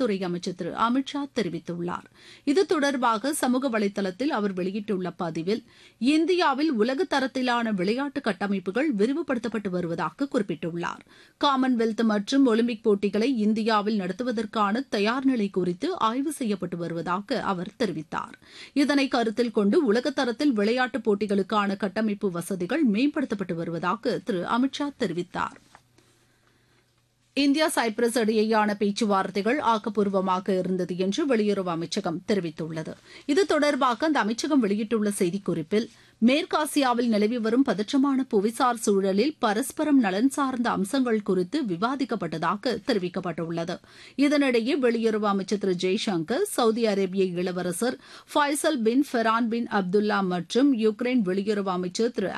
உள்துறை அமைச்சர் திரு அமித் ஷா தெரிவித்துள்ளார் இது தொடர்பாக சமூக வலைதளத்தில் அவர் வெளியிட்டுள்ள பதிவில் இந்தியாவில் உலக தரத்திலான விளையாட்டு கட்டமைப்புகள் விரிவுபடுத்தப்பட்டு வருவதாக குறிப்பிட்டுள்ளார் காமன்வெல்த் மற்றும் ஒலிம்பிக் போட்டிகளை இந்தியாவில் நடத்துவதற்கான தயார் நிலை குறித்து ஆய்வு செய்யப்பட்டு வருவதாக அவர் தெரிவித்தார் இதனை கருத்தில் கொண்டு உலகத்தரத்தில் விளையாட்டுப் போட்டிகளுக்கான கட்டமைப்பு வசதிகள் மேம்படுத்தப்பட்டு வருவதாக திரு அமித் ஷா தெரிவித்தார் இந்தியா சைப்ரஸ் இடையேயான பேச்சுவார்த்தைகள் ஆக்கப்பூர்வமாக இருந்தது என்று வெளியுறவு அமைச்சகம் தெரிவித்துள்ளது இது தொடர்பாக அந்த அமைச்சகம் வெளியிட்டுள்ள செய்திக்குறிப்பில் மேற்காசியாவில் நிலவி வரும் பதற்றமான புவிசார் சூழலில் பரஸ்பரம் நலன் சார்ந்த அம்சங்கள் குறித்து விவாதிக்கப்பட்டதாக தெரிவிக்கப்பட்டுள்ளது இதனிடையே வெளியுறவு அமைச்சர் திரு ஜெய்சங்கர் சவுதி அரேபிய இளவரசர் ஃபைசல் பின் ஃபெரான் பின் அப்துல்லா மற்றும் யுக்ரைன் வெளியுறவு அமைச்சர் திரு